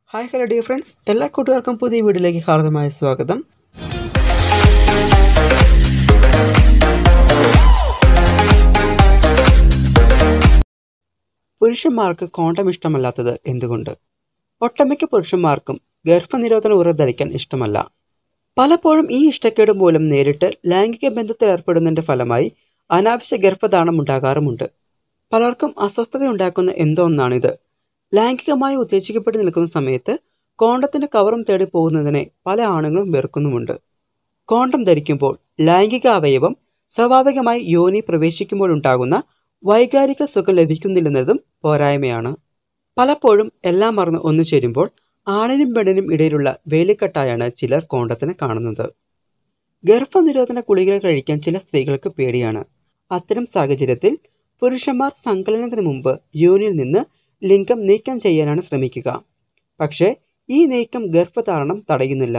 hi hello dear friends എല്ലാ കൂട്ടുകാർക്കും പുതിയ വീഡിയോയിലേക്ക് ഹാർദമായ സ്വാഗതം പുരുഷന്മാർക്ക് കോണ്ടം ഇഷ്ടമല്ലാത്തത് എന്തുകൊണ്ട് ഒട്ടമിക്ക പുരുഷന്മാർക്കും ഗർഭനിരോധന ഉറ ധരിക്കാൻ ഇഷ്ടമല്ല പലപ്പോഴും ഈ ഇഷ്ടക്കേട് മൂലം നേരിട്ട് ലൈംഗിക ബന്ധത്തിൽ ഏർപ്പെടുന്നതിന്റെ ഫലമായി അനാവശ്യ ഗർഭധാരണം ഉണ്ടാകാറുമുണ്ട് പലർക്കും അസ്വസ്ഥത ഉണ്ടാക്കുന്ന എന്തോ ഒന്നാണിത് ലൈംഗികമായി ഉത്തേജിക്കപ്പെട്ട് നിൽക്കുന്ന സമയത്ത് കോണ്ടത്തിന്റെ കവറും തേടി പോകുന്നതിനെ പല ആണുങ്ങളും വെറുക്കുന്നുമുണ്ട് കോണ്ടം ധരിക്കുമ്പോൾ ലൈംഗിക അവയവം സ്വാഭാവികമായി യോനി പ്രവേശിക്കുമ്പോഴുണ്ടാകുന്ന വൈകാരിക സുഖം ലഭിക്കുന്നില്ലെന്നതും പോരായ്മയാണ് പലപ്പോഴും എല്ലാം മറന്ന് ഒന്നു ചേരുമ്പോൾ ആണിനും പെണ്ണിനും ഇടയിലുള്ള വേലിക്കെട്ടായാണ് ചിലർ കോണ്ടത്തിനെ കാണുന്നത് ഗർഭനിരോധന ഗുളികകൾ കഴിക്കാൻ ചില സ്ത്രീകൾക്ക് പേടിയാണ് അത്തരം സാഹചര്യത്തിൽ പുരുഷന്മാർ സങ്കലനത്തിന് മുമ്പ് യോനിയിൽ നിന്ന് ലിംഗം നീക്കം ചെയ്യാനാണ് ശ്രമിക്കുക പക്ഷേ ഈ നീക്കം ഗർഭധാരണം തടയുന്നില്ല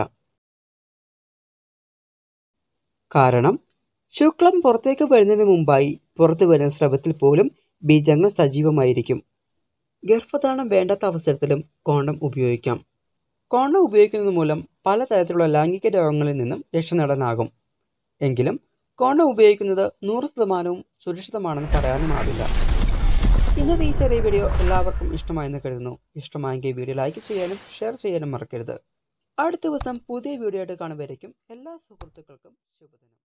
കാരണം ശുക്ലം പുറത്തേക്ക് വരുന്നതിന് മുമ്പായി പുറത്തു വരുന്ന സ്രവത്തിൽ പോലും ബീജങ്ങൾ സജീവമായിരിക്കും ഗർഭധാരണം വേണ്ടാത്ത അവസരത്തിലും കോണ്ടം ഉപയോഗിക്കാം കോണ്ടം ഉപയോഗിക്കുന്നത് മൂലം പലതരത്തിലുള്ള ലൈംഗിക രോഗങ്ങളിൽ നിന്നും രക്ഷ നേടാനാകും എങ്കിലും കോണ്ടം ഉപയോഗിക്കുന്നത് നൂറ് ശതമാനവും സുരക്ഷിതമാണെന്ന് പറയാനുമാവില്ല ഇന്നത്തെ ഈ ചെറിയ വീഡിയോ എല്ലാവർക്കും ഇഷ്ടമായെന്ന് കരുതുന്നു ഇഷ്ടമായെങ്കിൽ വീഡിയോ ലൈക്ക് ചെയ്യാനും ഷെയർ ചെയ്യാനും മറക്കരുത് അടുത്ത ദിവസം പുതിയ വീഡിയോ ആയിട്ട് കാണുമ്പോഴേക്കും എല്ലാ സുഹൃത്തുക്കൾക്കും ശുഭദിനം